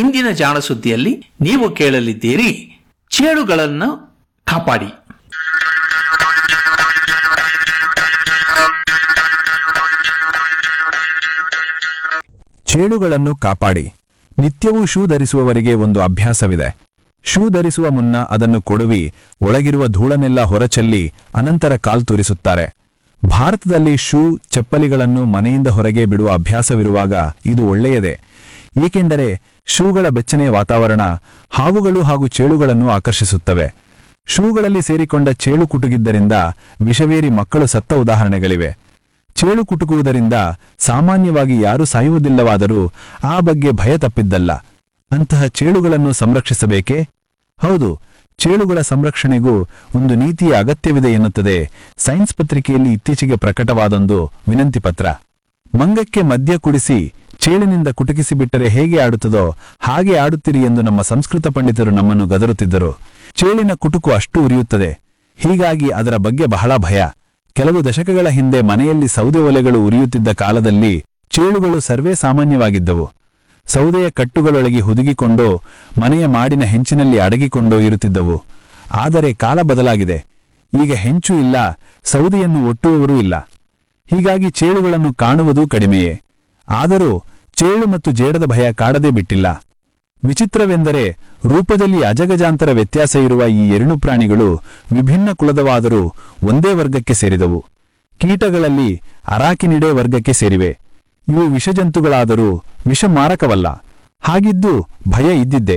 ಇಂದಿನ ಜಾಣ ಸುದ್ದಿಯಲ್ಲಿ ನೀವು ಕೇಳಲಿದ್ದೀರಿ ಚೇಳುಗಳನ್ನು ಕಾಪಾಡಿ ಚೇಳುಗಳನ್ನು ಕಾಪಾಡಿ ನಿತ್ಯವೂ ಶೂ ಧರಿಸುವವರಿಗೆ ಒಂದು ಅಭ್ಯಾಸವಿದೆ ಶೂ ಧರಿಸುವ ಮುನ್ನ ಅದನ್ನು ಕೊಡುವಿ ಒಳಗಿರುವ ಧೂಳನ್ನೆಲ್ಲ ಹೊರಚೆಲ್ಲಿ ಅನಂತರ ಕಾಲ್ ತೂರಿಸುತ್ತಾರೆ ಭಾರತದಲ್ಲಿ ಶೂ ಚಪ್ಪಲಿಗಳನ್ನು ಮನೆಯಿಂದ ಹೊರಗೆ ಬಿಡುವ ಅಭ್ಯಾಸವಿರುವಾಗ ಇದು ಒಳ್ಳೆಯದೇ ಏಕೆಂದರೆ ಶೂಗಳ ಬೆಚ್ಚನೆಯ ವಾತಾವರಣ ಹಾವುಗಳು ಹಾಗೂ ಚೇಳುಗಳನ್ನು ಆಕರ್ಷಿಸುತ್ತವೆ ಶೂಗಳಲ್ಲಿ ಸೇರಿಕೊಂಡ ಚೇಳು ಕುಟುಗಿದ್ದರಿಂದ ವಿಷವೇರಿ ಮಕ್ಕಳು ಸತ್ತ ಉದಾಹರಣೆಗಳಿವೆ ಚೇಳು ಕುಟುಕುವುದರಿಂದ ಸಾಮಾನ್ಯವಾಗಿ ಯಾರೂ ಸಾಯುವುದಿಲ್ಲವಾದರೂ ಆ ಬಗ್ಗೆ ಭಯ ತಪ್ಪಿದ್ದಲ್ಲ ಅಂತಹ ಚೇಳುಗಳನ್ನು ಸಂರಕ್ಷಿಸಬೇಕೇ ಹೌದು ಚೇಳುಗಳ ಸಂರಕ್ಷಣೆಗೂ ಒಂದು ನೀತಿಯ ಅಗತ್ಯವಿದೆ ಎನ್ನುತ್ತದೆ ಸೈನ್ಸ್ ಪತ್ರಿಕೆಯಲ್ಲಿ ಇತ್ತೀಚೆಗೆ ಪ್ರಕಟವಾದೊಂದು ವಿನಂತಿ ಪತ್ರ ಮಂಗಕ್ಕೆ ಮದ್ಯ ಕುಡಿಸಿ ಚೇಳಿನಿಂದ ಕುಟುಕಿಸಿ ಬಿಟ್ಟರೆ ಹೇಗೆ ಆಡುತ್ತದೋ ಹಾಗೆ ಆಡುತ್ತೀರಿ ಎಂದು ನಮ್ಮ ಸಂಸ್ಕೃತ ಪಂಡಿತರು ನಮ್ಮನ್ನು ಗದರುತ್ತಿದ್ದರು ಚೇಳಿನ ಕುಟುಕು ಅಷ್ಟು ಉರಿಯುತ್ತದೆ ಹೀಗಾಗಿ ಅದರ ಬಗ್ಗೆ ಬಹಳ ಭಯ ಕೆಲವು ದಶಕಗಳ ಹಿಂದೆ ಮನೆಯಲ್ಲಿ ಸೌದೆ ಒಲೆಗಳು ಉರಿಯುತ್ತಿದ್ದ ಕಾಲದಲ್ಲಿ ಚೇಳುಗಳು ಸರ್ವೇ ಸಾಮಾನ್ಯವಾಗಿದ್ದವು ಸೌದೆಯ ಕಟ್ಟುಗಳೊಳಗೆ ಹುದುಗಿಕೊಂಡು ಮನೆಯ ಮಾಡಿನ ಹೆಂಚಿನಲ್ಲಿ ಅಡಗಿಕೊಂಡು ಇರುತ್ತಿದ್ದವು ಆದರೆ ಕಾಲ ಬದಲಾಗಿದೆ ಈಗ ಹೆಂಚು ಇಲ್ಲ ಸೌದೆಯನ್ನು ಒಟ್ಟುವವರೂ ಇಲ್ಲ ಹೀಗಾಗಿ ಚೇಳುಗಳನ್ನು ಕಾಣುವುದೂ ಕಡಿಮೆಯೇ ಆದರೂ ಚೇಳು ಮತ್ತು ಜೇಡದ ಭಯ ಕಾಡದೇ ಬಿಟ್ಟಿಲ್ಲ ವಿಚಿತ್ರವೆಂದರೆ ರೂಪದಲ್ಲಿ ಅಜಗಜಾಂತರ ವ್ಯತ್ಯಾಸ ಇರುವ ಈ ಎರಡು ಪ್ರಾಣಿಗಳು ವಿಭಿನ್ನ ಕುಲದವಾದರೂ ಒಂದೇ ವರ್ಗಕ್ಕೆ ಸೇರಿದವು ಕೀಟಗಳಲ್ಲಿ ಅರಾಕಿನಿಡೆ ವರ್ಗಕ್ಕೆ ಸೇರಿವೆ ಇವು ವಿಷಜಂತುಗಳಾದರೂ ವಿಷ ಮಾರಕವಲ್ಲ ಹಾಗಿದ್ದು ಭಯ ಇದ್ದಿದ್ದೆ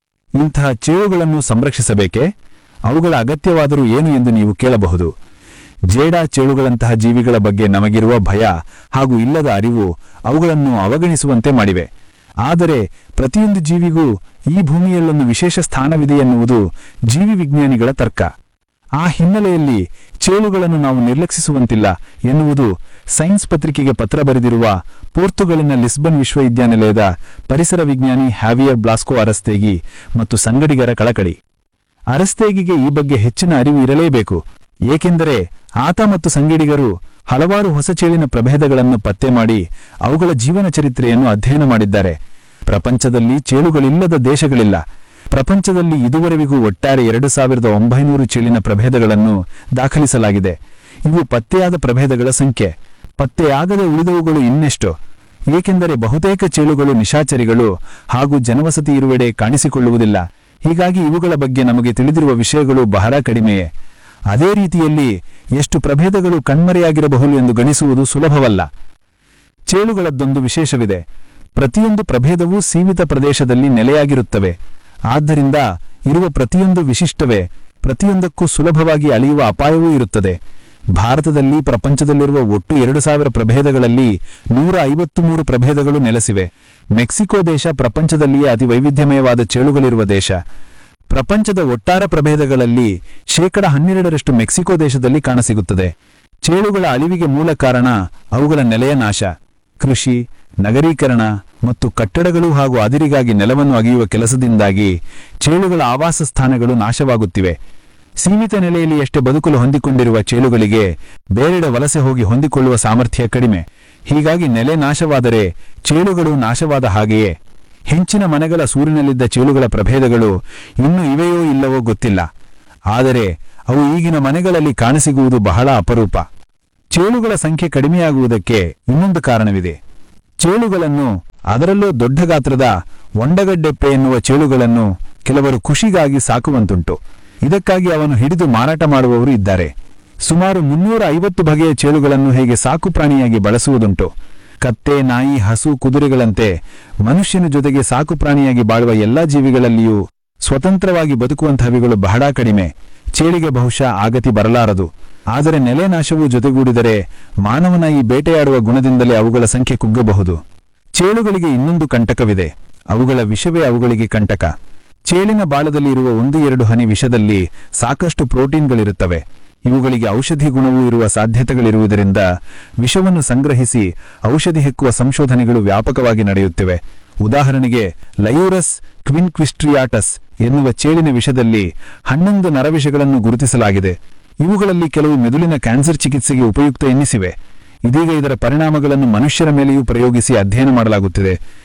ಇಂತಹ ಚೇಳುಗಳನ್ನು ಸಂರಕ್ಷಿಸಬೇಕೇ ಅವುಗಳ ಅಗತ್ಯವಾದರೂ ಏನು ಎಂದು ನೀವು ಕೇಳಬಹುದು ಜೇಡ ಚೇಳುಗಳಂತಹ ಜೀವಿಗಳ ಬಗ್ಗೆ ನಮಗಿರುವ ಭಯ ಹಾಗೂ ಇಲ್ಲದ ಅರಿವು ಅವುಗಳನ್ನು ಅವಗಣಿಸುವಂತೆ ಮಾಡಿವೆ ಆದರೆ ಪ್ರತಿಯೊಂದು ಜೀವಿಗೂ ಈ ಭೂಮಿಯಲ್ಲೊಂದು ವಿಶೇಷ ಸ್ಥಾನವಿದೆ ಎನ್ನುವುದು ಜೀವಿ ವಿಜ್ಞಾನಿಗಳ ತರ್ಕ ಆ ಹಿನ್ನೆಲೆಯಲ್ಲಿ ಚೇಳುಗಳನ್ನು ನಾವು ನಿರ್ಲಕ್ಷಿಸುವಂತಿಲ್ಲ ಎನ್ನುವುದು ಸೈನ್ಸ್ ಪತ್ರಿಕೆಗೆ ಪತ್ರ ಬರೆದಿರುವ ಪೋರ್ತುಗಲಿನ ಲಿಸ್ಬನ್ ವಿಶ್ವವಿದ್ಯಾನಿಲಯದ ಪರಿಸರ ವಿಜ್ಞಾನಿ ಹ್ಯಾವಿಯರ್ ಬ್ಲಾಸ್ಕೋ ಅರಸ್ತೇಗಿ ಮತ್ತು ಸಂಗಡಿಗರ ಕಳಕಳಿ ಅರಸ್ತೇಗಿಗೆ ಈ ಬಗ್ಗೆ ಹೆಚ್ಚಿನ ಅರಿವು ಇರಲೇಬೇಕು ಏಕೆಂದರೆ ಆತ ಮತ್ತು ಸಂಗಡಿಗರು ಹಲವಾರು ಹೊಸ ಚೇಳಿನ ಪ್ರಭೇದಗಳನ್ನು ಪತ್ತೆ ಮಾಡಿ ಅವುಗಳ ಜೀವನ ಚರಿತ್ರೆಯನ್ನು ಅಧ್ಯಯನ ಮಾಡಿದ್ದಾರೆ ಪ್ರಪಂಚದಲ್ಲಿ ಚೇಳುಗಳಿಲ್ಲದ ದೇಶಗಳಿಲ್ಲ ಪ್ರಪಂಚದಲ್ಲಿ ಇದುವರೆವಿಗೂ ಒಟ್ಟಾರೆ ಎರಡು ಸಾವಿರದ ಒಂಬೈನೂರು ಚೇಳಿನ ಪ್ರಭೇದಗಳನ್ನು ದಾಖಲಿಸಲಾಗಿದೆ ಇವು ಪತ್ತೆಯಾದ ಪ್ರಭೇದಗಳ ಸಂಖ್ಯೆ ಪತ್ತೆಯಾಗದೆ ಉಳಿದವುಗಳು ಇನ್ನೆಷ್ಟು ಏಕೆಂದರೆ ಬಹುತೇಕ ಚೇಳುಗಳು ನಿಶಾಚರಿಗಳು ಹಾಗೂ ಜನವಸತಿ ಇರುವೆಡೆ ಕಾಣಿಸಿಕೊಳ್ಳುವುದಿಲ್ಲ ಹೀಗಾಗಿ ಇವುಗಳ ಬಗ್ಗೆ ನಮಗೆ ತಿಳಿದಿರುವ ವಿಷಯಗಳು ಬಹಳ ಕಡಿಮೆಯೇ ಅದೇ ರೀತಿಯಲ್ಲಿ ಎಷ್ಟು ಪ್ರಭೇದಗಳು ಕಣ್ಮರೆಯಾಗಿರಬಹುದು ಎಂದು ಗಣಿಸುವುದು ಸುಲಭವಲ್ಲ ಚೇಳುಗಳದ್ದೊಂದು ವಿಶೇಷವಿದೆ ಪ್ರತಿಯೊಂದು ಪ್ರಭೇದವೂ ಸೀಮಿತ ಪ್ರದೇಶದಲ್ಲಿ ನೆಲೆಯಾಗಿರುತ್ತವೆ ಆದ್ದರಿಂದ ಇರುವ ಪ್ರತಿಯೊಂದು ವಿಶಿಷ್ಟವೇ ಪ್ರತಿಯೊಂದಕ್ಕೂ ಸುಲಭವಾಗಿ ಅಳಿಯುವ ಅಪಾಯವೂ ಇರುತ್ತದೆ ಭಾರತದಲ್ಲಿ ಪ್ರಪಂಚದಲ್ಲಿರುವ ಒಟ್ಟು ಎರಡು ಸಾವಿರ ಪ್ರಭೇದಗಳಲ್ಲಿ ನೂರ ಐವತ್ತು ಮೂರು ಪ್ರಭೇದಗಳು ನೆಲೆಸಿವೆ ಮೆಕ್ಸಿಕೋ ದೇಶ ಪ್ರಪಂಚದಲ್ಲಿಯೇ ಅತಿ ವೈವಿಧ್ಯಮಯವಾದ ಚೇಳುಗಳಿರುವ ದೇಶ ಪ್ರಪಂಚದ ಒಟ್ಟಾರೆ ಪ್ರಭೇದಗಳಲ್ಲಿ ಶೇಕಡ ಹನ್ನೆರಡರಷ್ಟು ಮೆಕ್ಸಿಕೋ ದೇಶದಲ್ಲಿ ಕಾಣಸಿಗುತ್ತದೆ ಚೇಳುಗಳ ಅಳಿವಿಗೆ ಮೂಲ ಕಾರಣ ಅವುಗಳ ನೆಲೆಯ ನಾಶ ಕೃಷಿ ನಗರೀಕರಣ ಮತ್ತು ಕಟ್ಟಡಗಳು ಹಾಗೂ ಅದಿರಿಗಾಗಿ ನೆಲವನ್ನು ಅಗೆಯುವ ಕೆಲಸದಿಂದಾಗಿ ಚೇಳುಗಳ ಆವಾಸ ಸ್ಥಾನಗಳು ನಾಶವಾಗುತ್ತಿವೆ ಸೀಮಿತ ನೆಲೆಯಲ್ಲಿ ಎಷ್ಟೇ ಬದುಕಲು ಹೊಂದಿಕೊಂಡಿರುವ ಚೇಳುಗಳಿಗೆ ಬೇರೆಡೆ ವಲಸೆ ಹೋಗಿ ಹೊಂದಿಕೊಳ್ಳುವ ಸಾಮರ್ಥ್ಯ ಕಡಿಮೆ ಹೀಗಾಗಿ ನೆಲೆ ನಾಶವಾದರೆ ಚೇಳುಗಳು ನಾಶವಾದ ಹಾಗೆಯೇ ಹೆಂಚಿನ ಮನೆಗಳ ಸೂರಿನಲ್ಲಿದ್ದ ಚೇಳುಗಳ ಪ್ರಭೇದಗಳು ಇನ್ನೂ ಇವೆಯೋ ಇಲ್ಲವೋ ಗೊತ್ತಿಲ್ಲ ಆದರೆ ಅವು ಈಗಿನ ಮನೆಗಳಲ್ಲಿ ಕಾಣಸಿಗುವುದು ಬಹಳ ಅಪರೂಪ ಚೇಳುಗಳ ಸಂಖ್ಯೆ ಕಡಿಮೆಯಾಗುವುದಕ್ಕೆ ಇನ್ನೊಂದು ಕಾರಣವಿದೆ ಚೇಳುಗಳನ್ನು ಅದರಲ್ಲೂ ದೊಡ್ಡ ಗಾತ್ರದ ಒಂಡಗಡ್ಡೆಪ್ಪೆ ಎನ್ನುವ ಚೇಳುಗಳನ್ನು ಕೆಲವರು ಖುಷಿಗಾಗಿ ಸಾಕುವಂತುಂಟು ಇದಕ್ಕಾಗಿ ಅವನು ಹಿಡಿದು ಮಾರಾಟ ಮಾಡುವವರು ಇದ್ದಾರೆ ಸುಮಾರು ಮುನ್ನೂರ ಐವತ್ತು ಬಗೆಯ ಚೇಳುಗಳನ್ನು ಹೇಗೆ ಸಾಕು ಪ್ರಾಣಿಯಾಗಿ ಬಳಸುವುದುಂಟು ಕತ್ತೆ ನಾಯಿ ಹಸು ಕುದುರೆಗಳಂತೆ ಮನುಷ್ಯನ ಜೊತೆಗೆ ಸಾಕು ಪ್ರಾಣಿಯಾಗಿ ಬಾಳುವ ಎಲ್ಲಾ ಜೀವಿಗಳಲ್ಲಿಯೂ ಸ್ವತಂತ್ರವಾಗಿ ಬದುಕುವಂತಹವಿಗಳು ಬಹಳ ಕಡಿಮೆ ಚೇಳಿಗೆ ಬಹುಶಃ ಆಗತಿ ಬರಲಾರದು ಆದರೆ ನೆಲೆ ನಾಶವು ಜೊತೆಗೂಡಿದರೆ ಮಾನವನ ಈ ಬೇಟೆಯಾಡುವ ಗುಣದಿಂದಲೇ ಅವುಗಳ ಸಂಖ್ಯೆ ಕುಗ್ಗಬಹುದು ಚೇಳುಗಳಿಗೆ ಇನ್ನೊಂದು ಕಂಟಕವಿದೆ ಅವುಗಳ ವಿಷವೇ ಅವುಗಳಿಗೆ ಕಂಟಕ ಚೇಳಿನ ಬಾಳದಲ್ಲಿ ಇರುವ ಒಂದು ಎರಡು ಹನಿ ವಿಷದಲ್ಲಿ ಸಾಕಷ್ಟು ಪ್ರೋಟೀನ್ಗಳಿರುತ್ತವೆ ಇವುಗಳಿಗೆ ಔಷಧಿ ಗುಣವೂ ಇರುವ ಸಾಧ್ಯತೆಗಳಿರುವುದರಿಂದ ವಿಷವನ್ನು ಸಂಗ್ರಹಿಸಿ ಔಷಧಿ ಹೆಕ್ಕುವ ಸಂಶೋಧನೆಗಳು ವ್ಯಾಪಕವಾಗಿ ನಡೆಯುತ್ತಿವೆ ಉದಾಹರಣೆಗೆ ಲಯೂರಸ್ ಕ್ವಿನ್ಕ್ವಿಸ್ಟ್ರಿಯಾಟಸ್ ಎನ್ನುವ ಚೇಳಿನ ವಿಷದಲ್ಲಿ ಹನ್ನೊಂದು ನರವಿಷಗಳನ್ನು ಗುರುತಿಸಲಾಗಿದೆ ಇವುಗಳಲ್ಲಿ ಕೆಲವು ಮೆದುಳಿನ ಕ್ಯಾನ್ಸರ್ ಚಿಕಿತ್ಸೆಗೆ ಉಪಯುಕ್ತ ಎನ್ನಿಸಿವೆ ಇದೀಗ ಇದರ ಪರಿಣಾಮಗಳನ್ನು ಮನುಷ್ಯರ ಮೇಲೆಯೂ ಪ್ರಯೋಗಿಸಿ ಅಧ್ಯಯನ ಮಾಡಲಾಗುತ್ತಿದೆ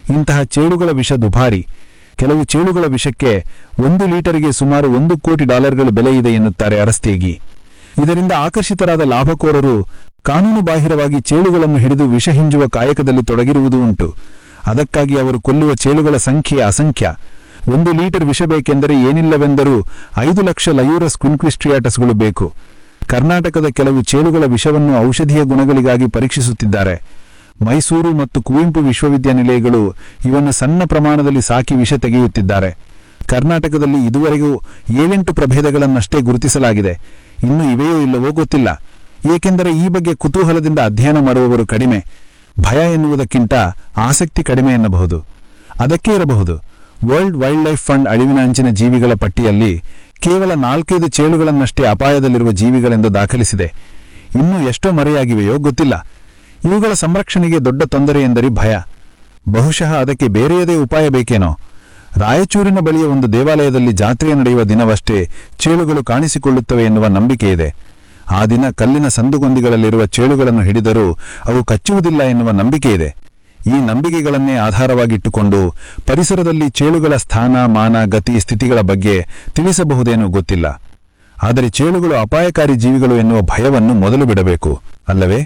ಇಂತಹ ಚೇಳುಗಳ ವಿಷ ದುಬಾರಿ ಕೆಲವು ಚೇಳುಗಳ ವಿಷಕ್ಕೆ ಒಂದು ಲೀಟರ್ಗೆ ಸುಮಾರು ಒಂದು ಕೋಟಿ ಡಾಲರ್ಗಳು ಬೆಲೆ ಇದೆ ಎನ್ನುತ್ತಾರೆ ಅರಸ್ತೇಗಿ ಇದರಿಂದ ಆಕರ್ಷಿತರಾದ ಲಾಭಕೋರರು ಕಾನೂನು ಬಾಹಿರವಾಗಿ ಚೇಳುಗಳನ್ನು ಹಿಡಿದು ವಿಷ ಹಿಂಜುವ ಕಾಯಕದಲ್ಲಿ ತೊಡಗಿರುವುದೂ ಉಂಟು ಅದಕ್ಕಾಗಿ ಅವರು ಕೊಲ್ಲುವ ಚೇಳುಗಳ ಸಂಖ್ಯೆ ಅಸಂಖ್ಯ ಒಂದು ಲೀಟರ್ ವಿಷ ಬೇಕೆಂದರೆ ಏನಿಲ್ಲವೆಂದರೂ ಐದು ಲಕ್ಷ ಲಯೂರಸ್ ಕ್ವಿನ್ಕ್ವಿಸ್ಟ್ರಿಯಾಟಸ್ಗಳು ಬೇಕು ಕರ್ನಾಟಕದ ಕೆಲವು ಚೇಳುಗಳ ವಿಷವನ್ನು ಔಷಧೀಯ ಗುಣಗಳಿಗಾಗಿ ಪರೀಕ್ಷಿಸುತ್ತಿದ್ದಾರೆ ಮೈಸೂರು ಮತ್ತು ಕುವೆಂಪು ವಿಶ್ವವಿದ್ಯಾನಿಲಯಗಳು ಇವನ್ನು ಸಣ್ಣ ಪ್ರಮಾಣದಲ್ಲಿ ಸಾಕಿ ವಿಷ ತೆಗೆಯುತ್ತಿದ್ದಾರೆ ಕರ್ನಾಟಕದಲ್ಲಿ ಇದುವರೆಗೂ ಏಳೆಂಟು ಪ್ರಭೇದಗಳನ್ನಷ್ಟೇ ಗುರುತಿಸಲಾಗಿದೆ ಇನ್ನು ಇವೆಯೋ ಇಲ್ಲವೋ ಗೊತ್ತಿಲ್ಲ ಏಕೆಂದರೆ ಈ ಬಗ್ಗೆ ಕುತೂಹಲದಿಂದ ಅಧ್ಯಯನ ಮಾಡುವವರು ಕಡಿಮೆ ಭಯ ಎನ್ನುವುದಕ್ಕಿಂತ ಆಸಕ್ತಿ ಕಡಿಮೆ ಎನ್ನಬಹುದು ಅದಕ್ಕೆ ಇರಬಹುದು ವರ್ಲ್ಡ್ ವೈಲ್ಡ್ ಲೈಫ್ ಫಂಡ್ ಅಳಿವಿನ ಅಂಚಿನ ಜೀವಿಗಳ ಪಟ್ಟಿಯಲ್ಲಿ ಕೇವಲ ನಾಲ್ಕೈದು ಚೇಳುಗಳನ್ನಷ್ಟೇ ಅಪಾಯದಲ್ಲಿರುವ ಜೀವಿಗಳೆಂದು ದಾಖಲಿಸಿದೆ ಇನ್ನೂ ಎಷ್ಟೋ ಮರೆಯಾಗಿವೆಯೋ ಗೊತ್ತಿಲ್ಲ ಇವುಗಳ ಸಂರಕ್ಷಣೆಗೆ ದೊಡ್ಡ ತೊಂದರೆ ಎಂದರೆ ಭಯ ಬಹುಶಃ ಅದಕ್ಕೆ ಬೇರೆಯದೇ ಉಪಾಯ ಬೇಕೇನೋ ರಾಯಚೂರಿನ ಬಳಿಯ ಒಂದು ದೇವಾಲಯದಲ್ಲಿ ಜಾತ್ರೆ ನಡೆಯುವ ದಿನವಷ್ಟೇ ಚೇಳುಗಳು ಕಾಣಿಸಿಕೊಳ್ಳುತ್ತವೆ ಎನ್ನುವ ನಂಬಿಕೆ ಇದೆ ಆ ದಿನ ಕಲ್ಲಿನ ಸಂದುಗೊಂದಿಗಳಲ್ಲಿರುವ ಚೇಳುಗಳನ್ನು ಹಿಡಿದರೂ ಅವು ಕಚ್ಚುವುದಿಲ್ಲ ಎನ್ನುವ ನಂಬಿಕೆ ಇದೆ ಈ ನಂಬಿಕೆಗಳನ್ನೇ ಆಧಾರವಾಗಿಟ್ಟುಕೊಂಡು ಪರಿಸರದಲ್ಲಿ ಚೇಳುಗಳ ಸ್ಥಾನ ಮಾನ ಗತಿ ಸ್ಥಿತಿಗಳ ಬಗ್ಗೆ ತಿಳಿಸಬಹುದೇನೋ ಗೊತ್ತಿಲ್ಲ ಆದರೆ ಚೇಳುಗಳು ಅಪಾಯಕಾರಿ ಜೀವಿಗಳು ಎನ್ನುವ ಭಯವನ್ನು ಮೊದಲು ಬಿಡಬೇಕು ಅಲ್ಲವೇ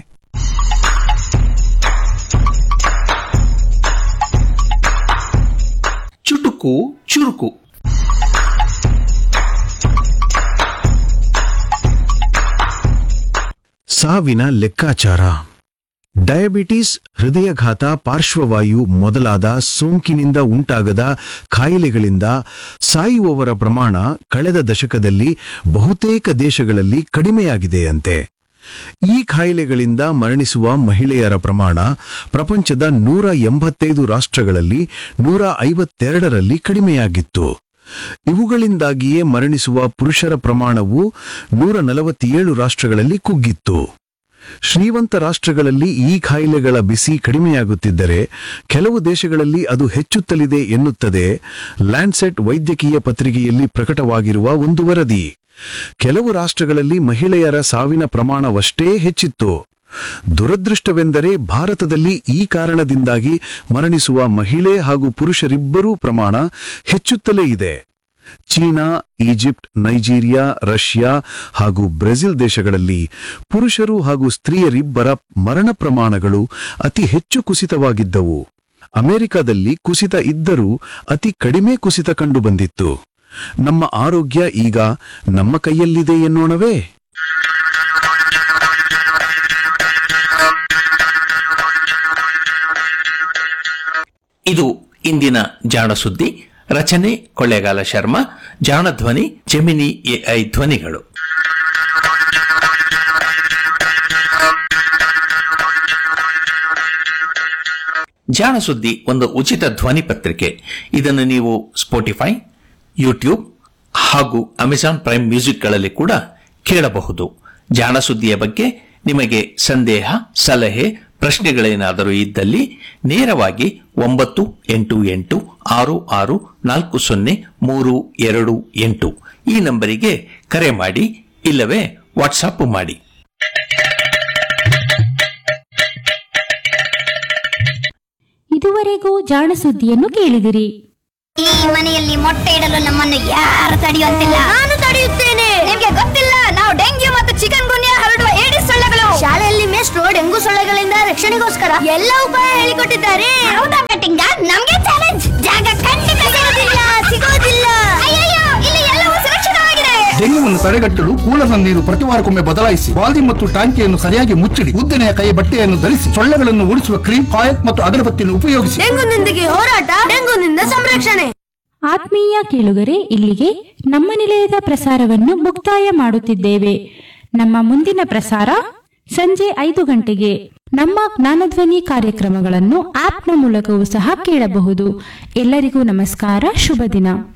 ಚುಟುಕು ಚುರುಕು ಸಾವಿನ ಲೆಕ್ಕಾಚಾರ ಡಯಾಬಿಟಿಸ್ ಹೃದಯಘಾತ ಪಾರ್ಶ್ವವಾಯು ಮೊದಲಾದ ಸೋಂಕಿನಿಂದ ಉಂಟಾಗದ ಕಾಯಿಲೆಗಳಿಂದ ಸಾಯುವವರ ಪ್ರಮಾಣ ಕಳೆದ ದಶಕದಲ್ಲಿ ಬಹುತೇಕ ದೇಶಗಳಲ್ಲಿ ಕಡಿಮೆಯಾಗಿದೆಯಂತೆ ಈ ಕಾಯಿಲೆಗಳಿಂದ ಮರಣಿಸುವ ಮಹಿಳೆಯರ ಪ್ರಮಾಣ ಪ್ರಪಂಚದ ನೂರ ಎಂಬತ್ತೈದು ರಾಷ್ಟ್ರಗಳಲ್ಲಿ ನೂರ ಐವತ್ತೆರಡರಲ್ಲಿ ಕಡಿಮೆಯಾಗಿತ್ತು ಇವುಗಳಿಂದಾಗಿಯೇ ಮರಣಿಸುವ ಪುರುಷರ ಪ್ರಮಾಣವು ನೂರ ನಲವತ್ತೇಳು ರಾಷ್ಟ್ರಗಳಲ್ಲಿ ಕುಗ್ಗಿತ್ತು ಶ್ರೀಮಂತ ರಾಷ್ಟ್ರಗಳಲ್ಲಿ ಈ ಕಾಯಿಲೆಗಳ ಬಿಸಿ ಕಡಿಮೆಯಾಗುತ್ತಿದ್ದರೆ ಕೆಲವು ದೇಶಗಳಲ್ಲಿ ಅದು ಹೆಚ್ಚುತ್ತಲಿದೆ ಎನ್ನುತ್ತದೆ ಲ್ಯಾಂಡ್ಸೆಟ್ ವೈದ್ಯಕೀಯ ಪತ್ರಿಕೆಯಲ್ಲಿ ಪ್ರಕಟವಾಗಿರುವ ಒಂದು ವರದಿ ಕೆಲವು ರಾಷ್ಟ್ರಗಳಲ್ಲಿ ಮಹಿಳೆಯರ ಸಾವಿನ ಪ್ರಮಾಣವಷ್ಟೇ ಹೆಚ್ಚಿತ್ತು ದುರದೃಷ್ಟವೆಂದರೆ ಭಾರತದಲ್ಲಿ ಈ ಕಾರಣದಿಂದಾಗಿ ಮರಣಿಸುವ ಮಹಿಳೆ ಹಾಗೂ ಪುರುಷರಿಬ್ಬರೂ ಪ್ರಮಾಣ ಹೆಚ್ಚುತ್ತಲೇ ಇದೆ ಚೀನಾ ಈಜಿಪ್ಟ್ ನೈಜೀರಿಯಾ ರಷ್ಯಾ ಹಾಗೂ ಬ್ರೆಜಿಲ್ ದೇಶಗಳಲ್ಲಿ ಪುರುಷರು ಹಾಗೂ ಸ್ತ್ರೀಯರಿಬ್ಬರ ಮರಣ ಪ್ರಮಾಣಗಳು ಅತಿ ಹೆಚ್ಚು ಕುಸಿತವಾಗಿದ್ದವು ಅಮೆರಿಕದಲ್ಲಿ ಕುಸಿತ ಇದ್ದರೂ ಅತಿ ಕಡಿಮೆ ಕುಸಿತ ಕಂಡುಬಂದಿತ್ತು ನಮ್ಮ ಆರೋಗ್ಯ ಈಗ ನಮ್ಮ ಕೈಯಲ್ಲಿದೆ ಎನ್ನೋಣವೇ ಇದು ಇಂದಿನ ಜಾಣ ಸುದ್ದಿ ರಚನೆ ಕೊಳ್ಳೇಗಾಲ ಶರ್ಮಾ ಜಾಣ ಧ್ವನಿ ಜೆಮಿನಿ ಎಐ ಧ್ವನಿಗಳು ಜಾಣ ಸುದ್ದಿ ಒಂದು ಉಚಿತ ಧ್ವನಿ ಪತ್ರಿಕೆ ಇದನ್ನು ನೀವು ಸ್ಪೋಟಿಫೈ ಯೂಟ್ಯೂಬ್ ಹಾಗೂ ಅಮೆಜಾನ್ ಪ್ರೈಮ್ ಮ್ಯೂಸಿಕ್ಗಳಲ್ಲಿ ಕೂಡ ಕೇಳಬಹುದು ಜಾಣ ಸುದ್ದಿಯ ಬಗ್ಗೆ ನಿಮಗೆ ಸಂದೇಹ ಸಲಹೆ ಪ್ರಶ್ನೆಗಳೇನಾದರೂ ಇದ್ದಲ್ಲಿ ನೇರವಾಗಿ ಒಂಬತ್ತು ಎಂಟು ಎಂಟು ಆರು ಆರು ನಾಲ್ಕು ಸೊನ್ನೆ ಮೂರು ಎರಡು ಎಂಟು ಈ ನಂಬರಿಗೆ ಕರೆ ಮಾಡಿ ಇಲ್ಲವೇ ವಾಟ್ಸಾಪ್ ಮಾಡಿ ಇದುವರೆಗೂ ಜಾಣ ಸುದ್ದಿಯನ್ನು ಕೇಳಿದಿರಿ ಈ ಮನೆಯಲ್ಲಿ ಮೊಟ್ಟೆ ಇಡಲು ನಮ್ಮನ್ನು ಯಾರು ತಡೆಯುವಂತಿಲ್ಲ ನಾನು ತಡೆಯುತ್ತೇನೆ ನಿಮ್ಗೆ ಗೊತ್ತಿಲ್ಲ ನಾವು ಡೆಂಗ್ಯೂ ಮತ್ತು ಚಿಕನ್ ಗುನ್ಯಾ ಹರಡುವ ಏಡಿಸ್ ಸೊಳ್ಳೆಗಳು ಶಾಲೆಯಲ್ಲಿ ಮೇಷ್ಟ್ರು ಡೆಂಗು ಸೊಳ್ಳೆಗಳಿಂದ ರಕ್ಷಣೆಗೋಸ್ಕರ ಎಲ್ಲ ಉಪಾಯ ಹೇಳಿಕೊಟ್ಟಿದ್ದಾರೆ ಹೌದಾ ಕಟ್ಟಿಂಗ ನಮ್ಗೆ ಚಾಲೆಂಜ್ ಜಾಗ ಖಂಡಿತ ಸಿಗೋದಿಲ್ಲ ಸಿಗೋದಿಲ್ಲ ಅಯ್ಯಯ್ಯೋ ಇಲ್ಲಿ ಎಲ್ಲವೂ ಸುರಕ್ಷಿತವಾಗಿದೆ ಡೆಂಗ್ಯೂವನ್ನು ತಡೆಗಟ್ಟಲು ಕೂಲರ್ನ ನೀರು ಪ್ರತಿ ವಾರಕ್ಕೊಮ್ಮೆ ಬದಲಾಯಿಸಿ ಬಾಲ್ದಿ ಮತ್ತು ಟಾಂಕಿಯನ್ನು ಸರಿಯಾಗಿ ಮುಚ್ಚಿಡಿ ಉದ್ದನೆಯ ಕೈ ಬಟ್ಟೆಯನ್ನು ಧರಿಸಿ ಸೊಳ್ಳೆಗಳನ್ನು ಓಡಿಸುವ ಕ್ರೀಮ್ ಕಾಯಕ್ ಮತ್ತು ಅಗರಬತ್ತಿಯನ್ನು ಉಪಯೋಗಿಸಿ ಡೆಂಗುನೊಂದಿಗೆ ಹೋರಾಟ ಡೆಂಗುನಿಂದ ಸಂರಕ್ಷಣೆ ಆತ್ಮೀಯ ಕೇಳುಗರೆ ಇಲ್ಲಿಗೆ ನಮ್ಮ ನಿಲಯದ ಪ್ರಸಾರವನ್ನು ಮುಕ್ತಾಯ ಮಾಡುತ್ತಿದ್ದೇವೆ ನಮ್ಮ ಮುಂದಿನ ಪ್ರಸಾರ ಸಂಜೆ ಐದು ಗಂಟೆಗೆ ನಮ್ಮ ಜ್ಞಾನಧ್ವನಿ ಕಾರ್ಯಕ್ರಮಗಳನ್ನು ಆಪ್ನ ಮೂಲಕವೂ ಸಹ ಕೇಳಬಹುದು ಎಲ್ಲರಿಗೂ ನಮಸ್ಕಾರ ಶುಭ ದಿನ